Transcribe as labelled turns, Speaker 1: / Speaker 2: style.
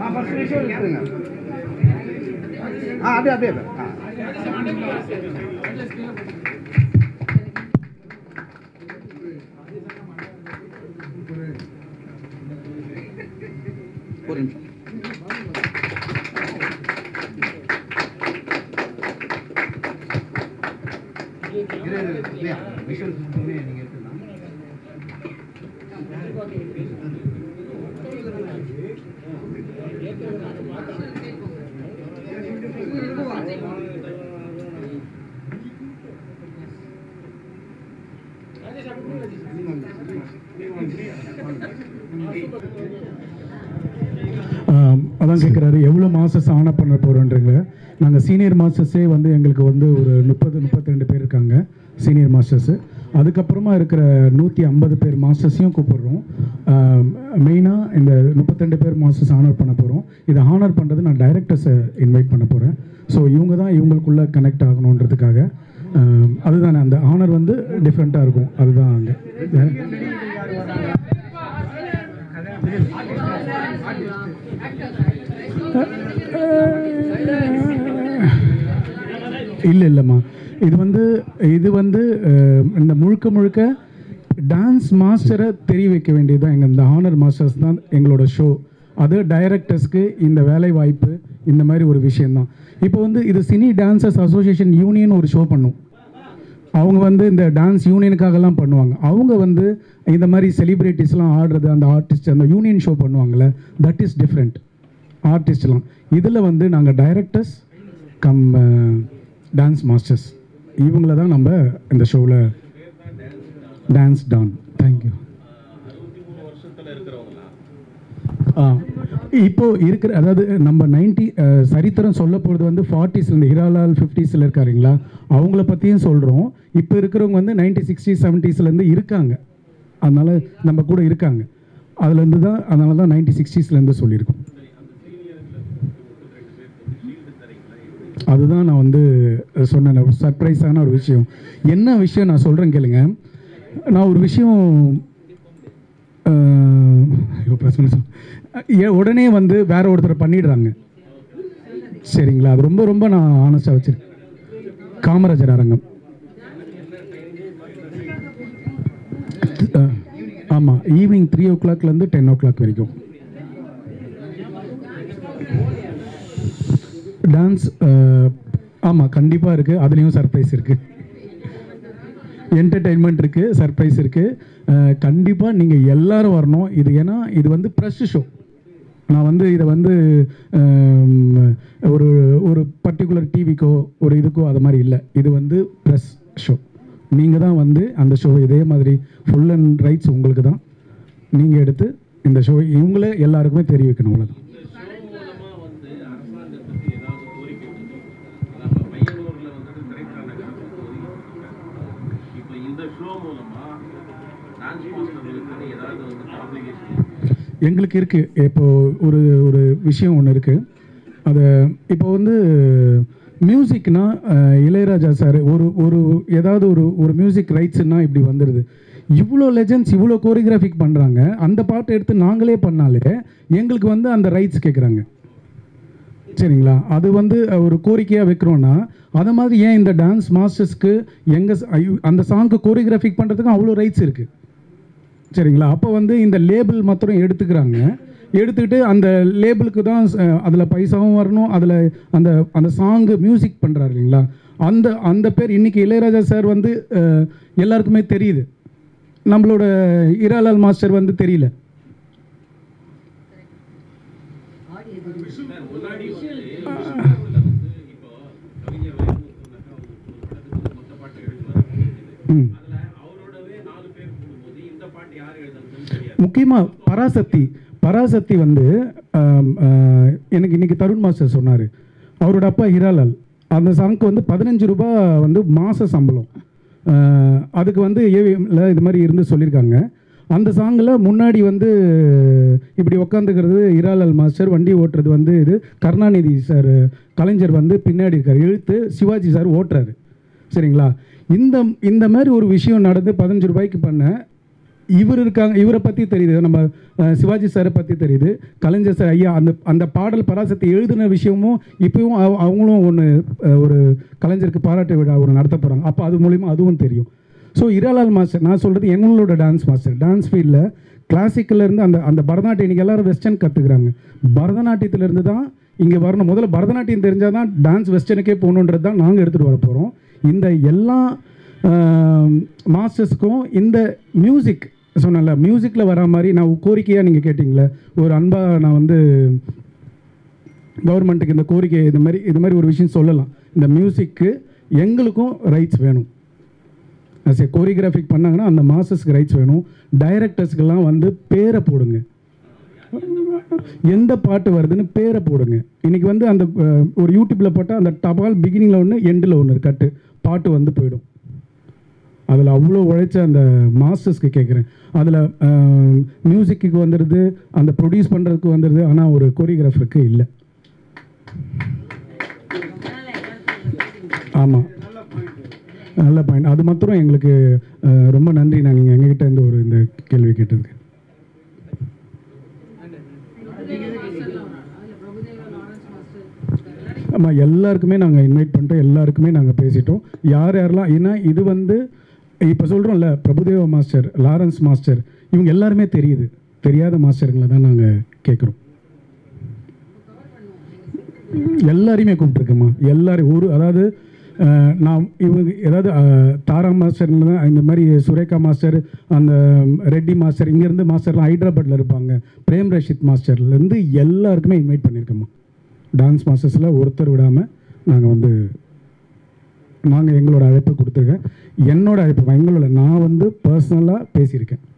Speaker 1: ஆ first விஷயம் எடுத்துங்க ஆ அப்படியே அப்படியே ஆ ஒரு நிமிஷம் இரு, இரு, இல்லையா விஷுவல் நீங்க எடுத்துக்கலாம்
Speaker 2: ஆம், அதான் கேட்குறாரு எவ்வளோ மாஸ்டர்ஸ் ஆன பண்ண போகிறோன்றீங்க நாங்கள் சீனியர் மாஸ்டர்ஸே வந்து எங்களுக்கு வந்து ஒரு முப்பது முப்பத்தி ரெண்டு பேர் இருக்காங்க சீனியர் மாஸ்டர்ஸு அதுக்கப்புறமா இருக்கிற நூற்றி ஐம்பது பேர் மாஸ்டர்ஸையும் கூப்பிடுறோம் மெயினாக இந்த முப்பத்திரெண்டு பேர் மாஸ்டர்ஸ் ஆனர் பண்ண போகிறோம் இதை ஆனர் பண்ணுறது நான் டைரக்டர்ஸை இன்வைட் பண்ண போகிறேன் ஸோ இவங்க தான் இவங்களுக்குள்ளே கனெக்ட் ஆகணுன்றதுக்காக ஆம், அதுதானே அந்த ஆனர் வந்து டிஃப்ரெண்ட்டாக இருக்கும் அதுதான் அங்கே இல்லை இல்லைம்மா இது வந்து இது வந்து அஹ், இந்த முழுக்க முழுக்க டான்ஸ் மாஸ்டரை தெரிய வைக்க வேண்டியது தான் எங்கள் இந்த ஆனர் மாஸ்டர்ஸ் தான் எங்களோட ஷோ அது டைரக்டர்ஸ்க்கு இந்த வேலை வாய்ப்பு இந்த மாதிரி ஒரு விஷயந்தான் இப்போ வந்து இது சினி டான்சர்ஸ் அசோசியேஷன் யூனியன் ஒரு ஷோ பண்ணும் அவங்க வந்து இந்த டான்ஸ் யூனியனுக்காகலாம் பண்ணுவாங்க அவங்க வந்து இந்த மாதிரி செலிப்ரிட்டிஸ்லாம் ஆடுறது அந்த ஆர்டிஸ்ட் அந்த யூனியன் ஷோ பண்ணுவாங்கள்ல தட் இஸ் டிஃப்ரெண்ட் ஆர்டிஸ்ட்லாம் இதில் வந்து நாங்கள் டைரக்டர்ஸ் கம் டான்ஸ் மாஸ்டர்ஸ் இவங்கள தான் நம்ம இந்த ஷோவில் டான்ஸ் டான் தேங்க்யூ ஆ இப்போ இருக்கிற அதாவது நம்ம நைன்டி சரித்திரம் சொல்ல போகிறது வந்து ஃபார்ட்டிஸ்லேருந்து ஹிராலால் ஃபிஃப்டிஸில் இருக்காருங்களா அவங்கள பற்றியும் சொல்கிறோம் இப்போ இருக்கிறவங்க வந்து நைன்டி சிக்ஸ்டி செவன்ட்டீஸ்லேருந்து இருக்காங்க அதனால் நம்ம கூட இருக்காங்க அதுலேருந்து தான் அதனால தான் நைன்டி சிக்ஸ்டீஸ்லேருந்து சொல்லியிருக்கோம் அதுதான் நான் வந்து சொன்னேன் சர்ப்ரைஸான ஒரு விஷயம் என்ன விஷயம் நான் சொல்கிறேன் கேளுங்க நான் ஒரு விஷயம் அஹ், ஐயோ பிரச்சனை சொல் ஏ உடனே வந்து வேற ஒருத்தர் பண்ணிடுறாங்க சரிங்களா அது ரொம்ப ரொம்ப நான் ஆனஸ்டாக வச்சிருக்கேன் காமராஜர் அரங்கம் அஹ், ஆமாம் ஈவினிங் த்ரீ ஓ கிளாக்லேருந்து டென் ஓ கிளாக் வரைக்கும் டான்ஸ் ஆமாம் கண்டிப்பாக இருக்குது அதுலேயும் சர்ப்ரைஸ் இருக்குது என்டர்டெயின்மெண்ட் இருக்குது சர்ப்ரைஸ் இருக்குது கண்டிப்பாக நீங்கள் எல்லாரும் வரணும் இது ஏன்னா இது வந்து ப்ரெஷ் ஷோ நான் வந்து இதை வந்து ஆம், ஒரு ஒரு பர்டிகுலர் டிவிக்கோ ஒரு இதுக்கோ அது மாதிரி இல்லை இது வந்து ப்ரெஸ் ஷோ நீங்கள் தான் வந்து அந்த ஷோ இதே மாதிரி ஃபுல் அண்ட் ரைட்ஸ் உங்களுக்கு தான் நீங்கள் எடுத்து இந்த ஷோ இவங்களே எல்லாருக்குமே தெரிய வைக்கணும் அவ்வளோதான்
Speaker 3: இப்போ இந்த ஷோ மூலமா டான்ஸ் மாஸ்டர்களுக்கு ஏதாவது வந்து ஆப்ளிகேஷன்
Speaker 2: எங்களுக்கு இருக்குது இப்போ ஒரு ஒரு விஷயம் ஒன்று இருக்குது அது இப்போ வந்து மியூசிக்னா இளையராஜா சார் ஒரு ஒரு ஏதாவது ஒரு ஒரு மியூசிக் ரைட்ஸ்னா இப்படி வந்துடுது இவ்வளோ லெஜண்ட்ஸ் இவ்வளோ கோரியோகிராஃபிக் பண்ணுறாங்க அந்த பாட்டை எடுத்து நாங்களே பண்ணாலே எங்களுக்கு வந்து அந்த ரைட்ஸ் கேட்குறாங்க சரிங்களா அது வந்து அஹ், ஒரு கோரிக்கையாக வைக்கிறோன்னா அதை மாதிரி ஏன் இந்த டான்ஸ் மாஸ்டர்ஸ்க்கு எங்கள் அந்த சாங்க்கு கோரியோகிராஃபிக் பண்ணுறதுக்கும் அவ்வளோ ரைட்ஸ் இருக்குது சரிங்களா அப்போ வந்து இந்த லேபிள் மாத்திரம் எடுத்துக்கிறாங்க எடுத்துக்கிட்டு அந்த லேபிளுக்கு தான் அதில் பைசாவும் வரணும் அதில் அந்த அந்த சாங்கு மியூசிக் பண்ணுறாரு இல்லைங்களா அந்த அந்த பேர் இன்னைக்கு இளையராஜா சார் வந்து அஹ், எல்லாருக்குமே தெரியுது நம்மளோட இராலால் மாஸ்டர் வந்து தெரியல
Speaker 3: முன்னாடி வந்து ஷோவில் வந்து இப்போ கவிஞர் வைரமுத்துனாக்கா ஒரு ஒரு படத்துக்கு மொத்த பாட்டு எழுதுவார்
Speaker 2: ம்
Speaker 3: அதில் அவரோடவே நாலு பேர் கூடும்போது இந்த பாட்டு யார் எழுதுறதுன்னு தெரியாது
Speaker 2: முக்கியமாக பராசக்தி பராசக்தி வந்து ஆம், ஆ, எனக்கு இன்னைக்கு தருண் மாஸ்டர் சொன்னார் அவரோட அப்பா ஹிராலால் அந்த சாங்க்கு வந்து பதினஞ்சு ரூபாய் வந்து மாத சம்பளம் ஆ, அதுக்கு வந்து ஏவிஎம்ல இது மாதிரி இருந்து சொல்லியிருக்காங்க அந்த சாங்கில் முன்னாடி வந்து இப்படி உக்காந்துக்கிறது ஹிராலால் மாஸ்டர் வண்டி ஓட்டுறது வந்து இது கருணாநிதி சார் கலைஞர் வந்து பின்னாடி இருக்கார் இழுத்து சிவாஜி சார் ஓட்டுறாரு சரிங்களா இந்த இந்த மாதிரி ஒரு விஷயம் நடந்து பதினஞ்சு ரூபாய்க்கு பண்ண இவர் இருக்காங்க இவரை பற்றி தெரியுது நம்ம அஹ், சிவாஜி சாரை பற்றி தெரியுது கலைஞர் சார் ஐயா அந்த அந்த பாடல் பராசக்தி எழுதின விஷயமும் இப்பயும் அவ- அவங்களும் ஒன்று ஒரு கலைஞருக்கு பாராட்டு விழா ஒரு நடத்த போகிறாங்க அப்போ அது மூலிமா அதுவும் தெரியும் ஸோ இராலால் மாஸ்டர் நான் சொல்கிறது எங்களோட டான்ஸ் மாஸ்டர் டான்ஸ் ஃபீல்டில் கிளாசிக்கல்லேருந்து அந்த அந்த பரதநாட்டியம் இன்றைக்கி எல்லாரும் வெஸ்டர்ன் கற்றுக்குறாங்க பரதநாட்டியத்திலேருந்து தான் இங்கே வரணும் முதல்ல பரதநாட்டியம் தெரிஞ்சால் தான் டான்ஸ் வெஸ்டர்னுக்கே போகணுன்றது தான் நாங்கள் எடுத்துகிட்டு வர போகிறோம் இந்த எல்லா மாஸ்டர்ஸ்க்கும் இந்த மியூசிக் சொன்னல மியூசிக்கில் வர மாதிரி நான் கோரிக்கையாக நீங்கள் கேட்டிங்களே ஒரு அன்பாக நான் வந்து கவர்மெண்ட்டுக்கு இந்த கோரிக்கை இது மாதிரி இது மாதிரி ஒரு விஷயம் சொல்லலாம் இந்த மியூசிக்கு எங்களுக்கும் ரைட்ஸ் வேணும் அஸ் ஏ கோரியோகிராஃபிக் பண்ணாங்கன்னா அந்த மாஸ்டர்ஸ்க்கு ரைட்ஸ் வேணும் டைரக்டர்ஸ்க்கெல்லாம் வந்து பேரை போடுங்க எந்த பாட்டு வருதுன்னு பேரை போடுங்க இன்னைக்கு வந்து அந்த அஹ், ஒரு யூடியூப்பில் போட்டால் அந்த டபால் பிகினிங்கில் ஒன்று எண்டில் ஒன்று கட்டு பாட்டு வந்து போயிடும் அதில் அவ்வளோ உழைச்ச அந்த மாஸ்டர்ஸ்க்கு கேட்குறேன் அதில் மியூசிக்கு வந்துடுது அந்த ப்ரொடியூஸ் பண்ணுறதுக்கு வந்துடுது ஆனால் ஒரு கோரியோகிராஃபருக்கு இல்லை ஆமாம் நல்ல பாயிண்ட் அது மாத்திரம் எங்களுக்கு அஹ், ரொம்ப நன்றி நான் நீங்கள் எங்ககிட்ட இருந்து ஒரு இந்த கேள்வி கேட்டதுக்கு ஆமாம் எல்லாருக்குமே நாங்கள் இன்வைட் பண்ணிட்டோம் எல்லாருக்குமே நாங்கள் பேசிட்டோம் யார் யாரெல்லாம் ஏன்னா இது வந்து இப்போ சொல்கிறோம்ல பிரபுதேவா மாஸ்டர் லாரன்ஸ் மாஸ்டர் இவங்க எல்லாருமே தெரியுது தெரியாத மாஸ்டருங்களை தான் நாங்கள் கேட்குறோம் எல்லாரையுமே கூப்பிட்ருக்கேம்மா எல்லாரும் ஒரு அதாவது அஹ், நான் இவங்க ஏதாவது அஹ், தாரா மாஸ்டர்ல தான் இந்த மாதிரி சுரேகா மாஸ்டர் அந்த ரெட்டி மாஸ்டர் இங்கேருந்து மாஸ்டர்லாம் ஹைதராபாத்தில் இருப்பாங்க பிரேம் ரஷித் மாஸ்டர்லேருந்து எல்லாருக்குமே இன்வைட் பண்ணியிருக்கோம்மா டான்ஸ் மாஸ்டர்ஸில் ஒருத்தர் விடாமல் நாங்கள் வந்து நாங்கள் எங்களோட அழைப்பு கொடுத்துருக்கேன் என்னோட அழைப்பு எங்களோட நான் வந்து பர்சனலாக பேசியிருக்கேன்